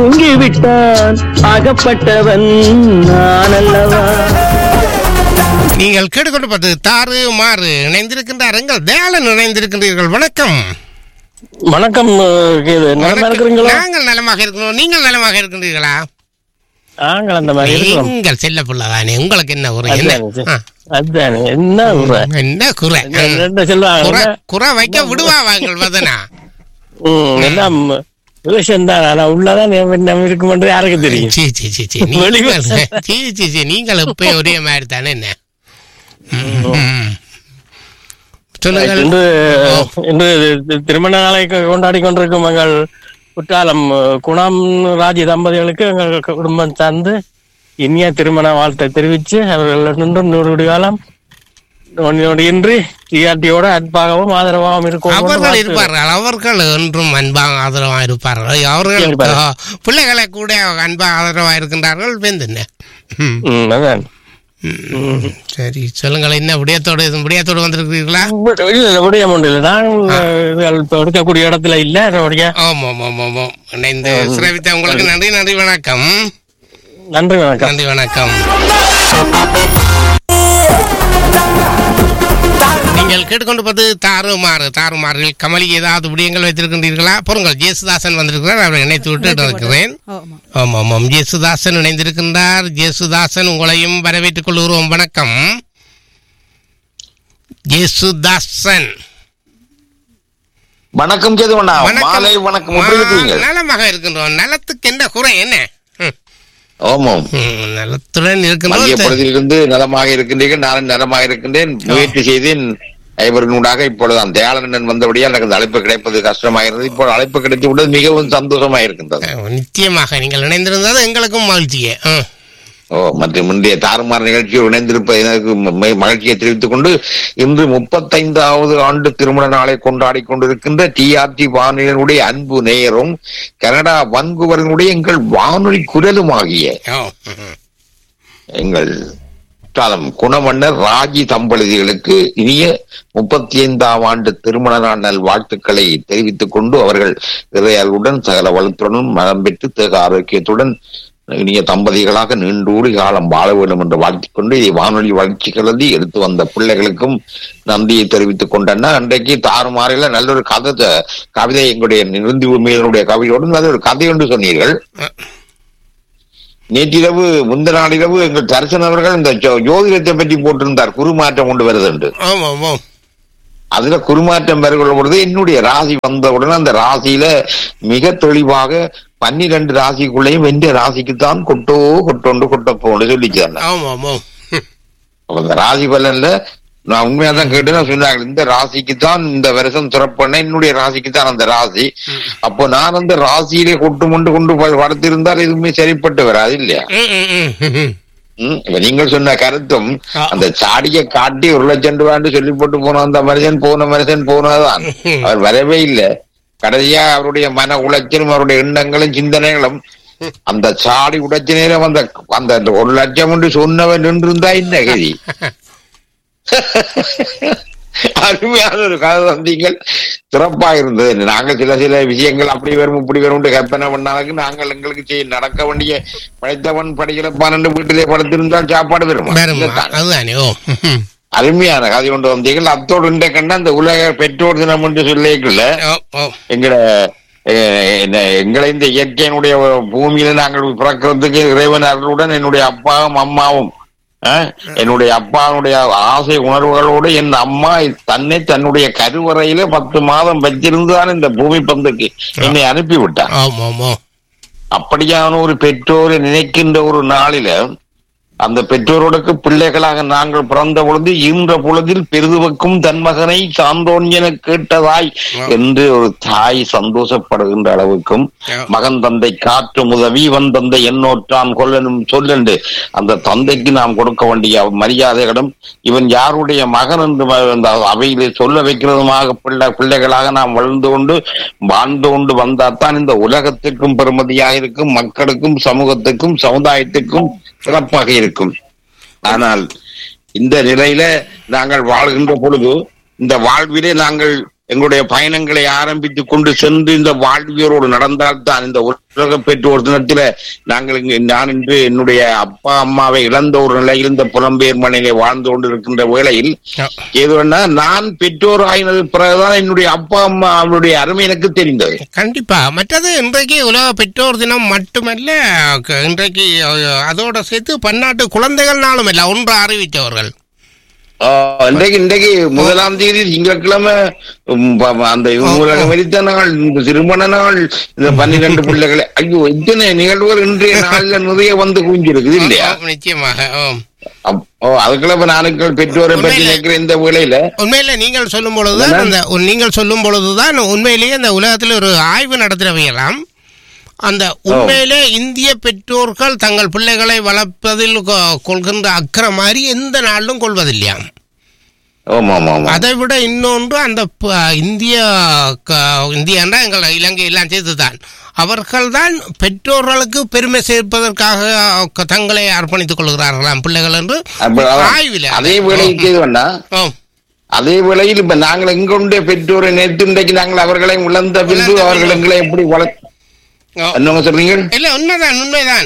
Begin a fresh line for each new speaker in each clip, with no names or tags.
தூங்கி விட்டான் அகப்பட்டவன் நான் அல்லவா
நீங்கள் கேட்டுக்கொண்டிருப்பது தாறு மாறு இணைந்திருக்கின்றார் எங்கள் தயாளன் இணைந்திருக்கின்றீர்கள் வணக்கம்
வணக்கம் அஹ், கேது நலமா இருக்கிறீங்களா
நாங்கள் நலமாக இருக்கிறோம் நீங்கள் நலமாக இருக்கின்றீர்களா
நாங்கள் அந்த மாதிரி இருக்கிறோம்
நீங்கள் செல்ல புள்ளதானே உங்களுக்கு என்ன ஒரு என்ன
அதானே,
ஆ.
அதானே என்ன உரை?
என்ன குறை
என்ன- என்ன சொல்லுவாங்க
குறை
என்ன?
குறை வைக்க விடுவாங்க வதனா
ம், எல்லாம் விஷயம் தான் ஆனா உள்ளதான் நம்ம இருக்குமென்று யாருக்கு தெரியும்
சீ சீ சீ சீ
வெளி
நீங்கள் சீ சீ சீ நீங்கள் எப்பயும் ஒரே மாதிரி தானே என்ன ம், ம். சொல்லுங்கள்
இன்று இன்று தி- திருமண நாளை கொ- கொண்டாடி கொண்டிருக்கும் எங்கள் குற்றாலம் அஹ், குணம் ராஜி தம்பதிகளுக்கு எங்கள் கு- குடும்பம் சார்ந்து இனிய திருமண வாழ்த்தை தெரிவித்து அவர்கள் நின்றும் நூறு காலம் நொடி நொடியின்றி டிஆர்டியோட அன்பாகவும் ஆதரவாகவும் இருக்கும்
அவர்கள் இருப்பார்கள் அவர்கள் என்றும் அன்பாக ஆதரவாக இருப்பார்கள் அவர்கள்
இருப்பார்கள்.
ஆ, பிள்ளைகளை கூட அன்பாக ஆதரவாக இருக்கின்றார்கள் வெந்தென்ன ம்,
ம், அதான்
ம். சரி சொல்லுங்கள் என்ன விடயத்தோடு இது விடயத்தோடு வந்திருக்கிறீர்களா
இல்ல, இல்ல, விடியம் ஒன்று இல்லை நான் இதுகள் இப்ப எடுக்கக்கூடிய இடத்துல இல்ல என்னுடைய
ஆமாம் ஆமாம் ஆமாம் இணைந்து சிறப்பித்த உங்களுக்கு நன்றி நன்றி வணக்கம்
நன்றி வணக்கம்
நன்றி வணக்கம் நீங்கள் கேட்டுக்கொண்டிருப்பது தாறுமாறு தாறுமாறில் கமலி ஏதாவது விடயங்கள் வைத்திருக்கின்றீர்களா பொருங்கள் ஜேசுதாசன் வந்திருக்கிறார் அவரை இணைத்து விட்டு இருக்கிறேன்
ஆமா
ஆமாம் ஆமாம் ஜேசுதாசன் இணைந்திருக்கின்றார் ஜேசுதாசன் உங்களையும் வரவேற்றுக் கொள்கிறோம் வணக்கம் ஜேசுதாசன்
வணக்கம் கேதுவண்ணா மாலை வணக்கம் எப்படி இருக்கீங்க
ஆ, நலமாக இருக்கின்றோம் நலத்துக்கு என்ன குறை என்ன ம்,
ஆமாம்
ம், நலத்துடன்
மதிய
இருக்கின்றோம்
பொழுதிலிருந்து நலமாக இருக்கின்றீர்கள் நானும் நலமாக இருக்கின்றேன் முயற்சி செய்தேன் ஐவரினூடாக இப்பொழுது அந்த தயாளன் வந்தபடியால் எனக்கு அந்த அழைப்பு கிடைப்பது கஷ்டமாக இருந்தது இப்போ அழைப்பு கிடைத்து விட்டது மிகவும் சந்தோஷமாக இருக்கின்றது
அஹ், நிச்சயமாக நீங்கள் இணைந்திருந்தது எங்களுக்கும் மகிழ்ச்சியே ம்.
ஓ மற்றும் இன்றைய தாறுமாறு நிகழ்ச்சியில் இணைந்திருப்ப எனக்கு ம- மகிழ்ச்சியை தெரிவித்துக் கொண்டு இன்று முப்பத்தைந்தாவது ஆண்டு திருமண நாளை கொண்டாடி கொண்டிருக்கின்ற டிஆர்டி வானொலியினுடைய அன்பு நேயரும் கனடா வன்குவரனுடைய எங்கள் வானொலி குரலுமாகிய
ஓ, ம்,
எங்கள் குற்றாலம் குணமன்னர் ராஜி தம்பதிகளுக்கு இனிய முப்பத்தி ஐந்தாம் ஆண்டு திருமண நாள் நல் வாழ்த்துக்களை தெரிவித்துக் கொண்டு அவர்கள் இறையலுடன் சகல வளத்துடனும் மனம் பெற்று தேக ஆரோக்கியத்துடன் இனிய தம்பதிகளாக நீண்டூடி காலம் வாழ வேண்டும் என்று வாழ்த்திக் கொண்டு இதை வானொலி வளர்ச்சி கருதி எடுத்து வந்த பிள்ளைகளுக்கும் நன்றியை தெரிவித்துக் கொண்டன அன்றைக்கு தாறுமாறில நல்ல ஒரு கதை த- கவிதை எங்களுடைய நிருந்தி உண்மையினுடைய கவிதையோடு நல்ல ஒரு கதை ஒன்று சொன்னீர்கள் நேற்றிரவு முந்த நாளிரவு எங்கள் தரிசன அவர்கள் இந்த ஜோ- ஜோதிடத்தை பற்றி போட்டிருந்தார் குருமாற்றம் கொண்டு வருது என்று
ஆமாம் ஆமாம்
அதுல குருமாற்றம் பெறுகிற பொழுது என்னுடைய ராசி வந்தவுடன் அந்த ராசியில மிக தெளிவாக பன்னிரண்டு ராசிக்குள்ளேயும் எந்த ராசிக்குத்தான் கொட்டோ கொட்டோண்டு கொட்டப்போன்னு சொல்லிச்சு
ஆமாம் ஆமாம் ம்,
அப்ப இந்த ராசி பலன்ல நான் உண்மையா தான் கேட்டு நான் சொன்னாங்க இந்த ராசிக்கு தான் இந்த வருஷம் சிறப்பான என்னுடைய ராசிக்கு தான் அந்த ராசி அப்போ நான் அந்த ராசியிலே கொட்டு கொண்டு கொண்டு ப- வளர்த்திருந்தால் எதுவுமே சரிப்பட்டு வராது இல்லையா
ம், ம், ம், ம், ம்.
ம், இப்ப நீங்கள் சொன்ன கருத்தும்
ஆ.
அந்த சாடியை காட்டி ஒரு லட்சம் ரூபான்னு சொல்லி போட்டு போன அந்த மனுஷன் போன மனுஷன் போனதுதான்
ம்.
அவர் வரவே இல்லை கடைசியா அவருடைய மன உளைச்சலும் அவருடைய எண்ணங்களும் சிந்தனைகளும் அந்த சாடி உடைச்ச நேரம் அந்த அந்த அந்த ஒரு லட்சம் என்று சொன்னவன் நின்றிருந்தா என்ன கதி அருமையான ஒரு கதை தந்தீங்கள் சிறப்பா இருந்தது நாங்க சில சில விஷயங்கள் அப்படி வரும் இப்படி வரும் கற்பனை பண்ணாலும் நாங்கள் எங்களுக்கு செய்ய நடக்க வேண்டிய படைத்தவன் படிக்கிறப்பான் என்று வீட்டிலே படுத்திருந்தால் சாப்பாடு வரும்
வரும் அதுதானே ஓ ம், ம்.
அருமையான கதை கொண்டு வந்தீர்கள் அத்தோடு இந்த கண்ட அந்த உலக பெற்றோர் தினம் என்று சொல்லிக்கல
ஓ ஓ
எங்களை அஹ், என்ன- எங்களை இந்த இயற்கையினுடைய பூமியில நாங்கள் பிறக்கிறதுக்கு இறைவன் அருளுடன் என்னுடைய அப்பாவும் அம்மாவும் அஹ், என்னுடைய அப்பாவுடைய ஆசை உணர்வுகளோடு என் அம்மா தன்னை தன்னுடைய கருவறையில பத்து மாதம் வச்சிருந்துதான் இந்த பூமி பந்துக்கு என்னை அனுப்பி விட்டார்
ஆமாம் ஆமாம்
அப்படியான ஒரு பெற்றோரை நினைக்கின்ற ஒரு நாளில அந்த பெற்றோர்களுக்கு பிள்ளைகளாக நாங்கள் பிறந்த பொழுது ஈன்ற பொழுதில் பெருதுவக்கும் தன் மகனை சான்றோன் என கேட்டதாய் என்று ஒரு தாய் சந்தோஷப்படுகின்ற அளவுக்கும் மகன் தந்தை காற்று உதவி இவன் தந்தை என்னோற்றான் கொல்லனும் சொல்லென்று அந்த தந்தைக்கு நாம் கொடுக்க வேண்டிய மரியாதைகளும் இவன் யாருடைய மகன் என்று ம- அந்த அவையிலே சொல்ல வைக்கிறதுமாக பிள்ளை பிள்ளைகளாக நாம் வளர்ந்து கொண்டு வாழ்ந்து கொண்டு வந்தால்தான் இந்த உலகத்திற்கும் பெருமதியாக இருக்கும் மக்களுக்கும் சமூகத்துக்கும் சமுதாயத்துக்கும் சிறப்பாக இருக்கும் ஆனால் இந்த நிலையில நாங்கள் வாழ்கின்ற பொழுது இந்த வாழ்விலே நாங்கள் எங்களுடைய பயணங்களை ஆரம்பித்துக் கொண்டு சென்று இந்த வாழ்வியரோடு நடந்தால்தான் இந்த உலக பெற்றோர் தினத்தில நாங்கள் இங்கு நான் இன்று என்னுடைய அப்பா அம்மாவை இழந்த ஒரு நிலையில் இந்த புலம்பெயர் மனையிலே வாழ்ந்து கொண்டிருக்கின்ற வேளையில்
ஆ.
எதுவென்னா நான் பெற்றோர் ஆயினது பிறகுதான் என்னுடைய அப்பா அம்மா அவருடைய அருமை எனக்கு தெரிந்தது
கண்டிப்பா மற்றது இன்றைக்கு உலக பெற்றோர் தினம் மட்டுமல்ல க- இன்றைக்கு அஹ், அதோட சேர்த்து பன்னாட்டு குழந்தைகள் நாளும் இல்ல ஒன்று அறிவித்தவர்கள்
ஆஹ் இன்றைக்கு இன்றைக்கு முதலாம் தேதி திங்கட்கிழமை உம், ப- ப- அந்த உலக மரித்த நாள் இந்த திருமண நாள் இந்த பன்னிரண்டு பிள்ளைகளை ஐயோ இத்தனை நிகழ்வுகள் இன்றைய நாள்ல நிறைய வந்து குவிஞ்சிருக்குது இல்லையா
ஆம், நிச்சயமாக ஆம்.
அப்- ஓ, அதுக்குள்ள இப்ப நானுக்கள் பெற்றோரை பற்றி
உண்மையிலே-
நினைக்கிற இந்த வேளையில
உண்மையில நீங்கள் சொல்லும் பொழுதுதான் அந்த நீங்கள் சொல்லும் பொழுதுதான் உண்மையிலேயே அந்த உலகத்தில் ஒரு ஆய்வு நடத்துறவையெல்லாம் அந்த உண்மையிலே இந்திய பெற்றோர்கள் தங்கள் பிள்ளைகளை வளர்ப்பதில் கொ- கொள்கின்ற அக்கறை மாதிரி எந்த நாளிலும் கொள்வதில்லையாம்
ஆமா ஆமா ஆமா
அதை விட இன்னொன்று அந்த ப- இந்திய க- இந்தியாண்டா எங்கள் இலங்கை எல்லாம் சேர்த்துதான் அவர்கள்தான் பெற்றோர்களுக்கு பெருமை சேர்ப்பதற்காக க- தங்களை அர்ப்பணித்துக் கொள்கிறார்களாம் பிள்ளைகள் என்று
அப்ப அதான்
ஆய்வில்
அதே வேளைக்கு இது வேண்டா
ஆம்.
அதே வேளையில் இப்ப நாங்கள் எங்களுடைய பெற்றோரை நேற்று இன்றைக்கு நாங்கள் அவர்களை இழந்த பின்பு
இழந்த
அவர்கள் எங்களை எப்படி வள
ஆ.
என்னங்க சொல்றீங்க
இல்ல உண்மைதான் உண்மைதான்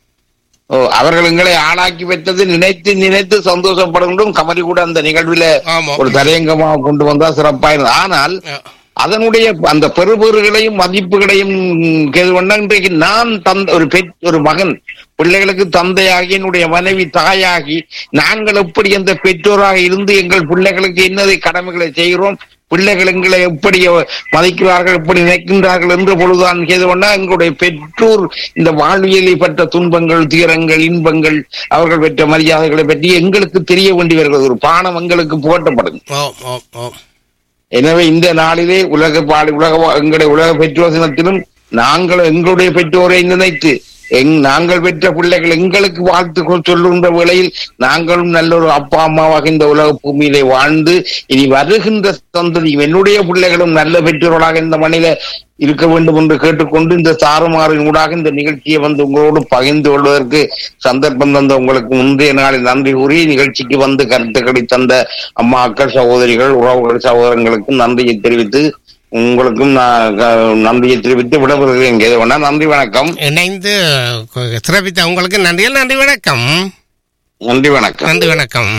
ஓ அவர்கள் எங்களை ஆளாக்கி வைத்தது நினைத்து நினைத்து சந்தோஷப்படும் கமலி கூட அந்த நிகழ்வில
ஆமா
ஒரு தலையங்கமாக கொண்டு வந்தா சிறப்பா இருந்தது ஆனால்
ஆ.
அதனுடைய அந்த பெறுபொருள்களையும் மதிப்புகளையும் கேதுவண்ணா இன்றைக்கு நான் தந்த ஒரு பெற் ஒரு மகன் பிள்ளைகளுக்கு தந்தையாகி என்னுடைய மனைவி தாயாகி நாங்கள் எப்படி அந்த பெற்றோராக இருந்து எங்கள் பிள்ளைகளுக்கு என்னதை கடமைகளை செய்கிறோம் பிள்ளைகள் எங்களை எப்படி மதிக்கிறார்கள் எப்படி நினைக்கின்றார்கள் என்ற பொழுதுதான் கேதுவண்ணா எங்களுடைய பெற்றோர் இந்த வாழ்வியலில் பெற்ற துன்பங்கள் துயரங்கள் இன்பங்கள் அவர்கள் பெற்ற மரியாதைகளை பற்றி எங்களுக்கு தெரிய வேண்டி வருகிறது ஒரு பானம் எங்களுக்கு புகட்டப்படும்
ஓம் ஓம் ஓம்
எனவே இந்த நாளிலே உலக பாடு உலக எங்களுடைய உலக பெற்றோர் தினத்திலும் நாங்கள் எங்களுடைய பெற்றோரை நினைத்து எங் நாங்கள் பெற்ற பிள்ளைகள் எங்களுக்கு வாழ்த்து கொ- சொல்லுகின்ற வேளையில் நாங்களும் நல்ல ஒரு அப்பா அம்மாவாக இந்த உலக பூமியிலே வாழ்ந்து இனி வருகின்ற சந்ததி என்னுடைய பிள்ளைகளும் நல்ல பெற்றோர்களாக இந்த மண்ணில இருக்க வேண்டும் என்று கேட்டுக்கொண்டு இந்த தாறுமாறின் ஊடாக இந்த நிகழ்ச்சியை வந்து உங்களோடு பகிர்ந்து கொள்வதற்கு சந்தர்ப்பம் தந்த உங்களுக்கு முந்தைய நாளில் நன்றி கூறி நிகழ்ச்சிக்கு வந்து கருத்துக்களை தந்த அம்மாக்கள் சகோதரிகள் உறவுகள் சகோதரங்களுக்கும் நன்றியை தெரிவித்து உங்களுக்கும் நான் க- நன்றியை தெரிவித்து விடைபெறுகிறேன் கேதவண்ணா நன்றி வணக்கம்
இணைந்து கு- சிறப்பித்த உங்களுக்கு நன்றிகள் நன்றி வணக்கம்
நன்றி வணக்கம்
நன்றி வணக்கம்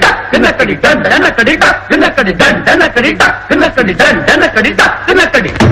என்ன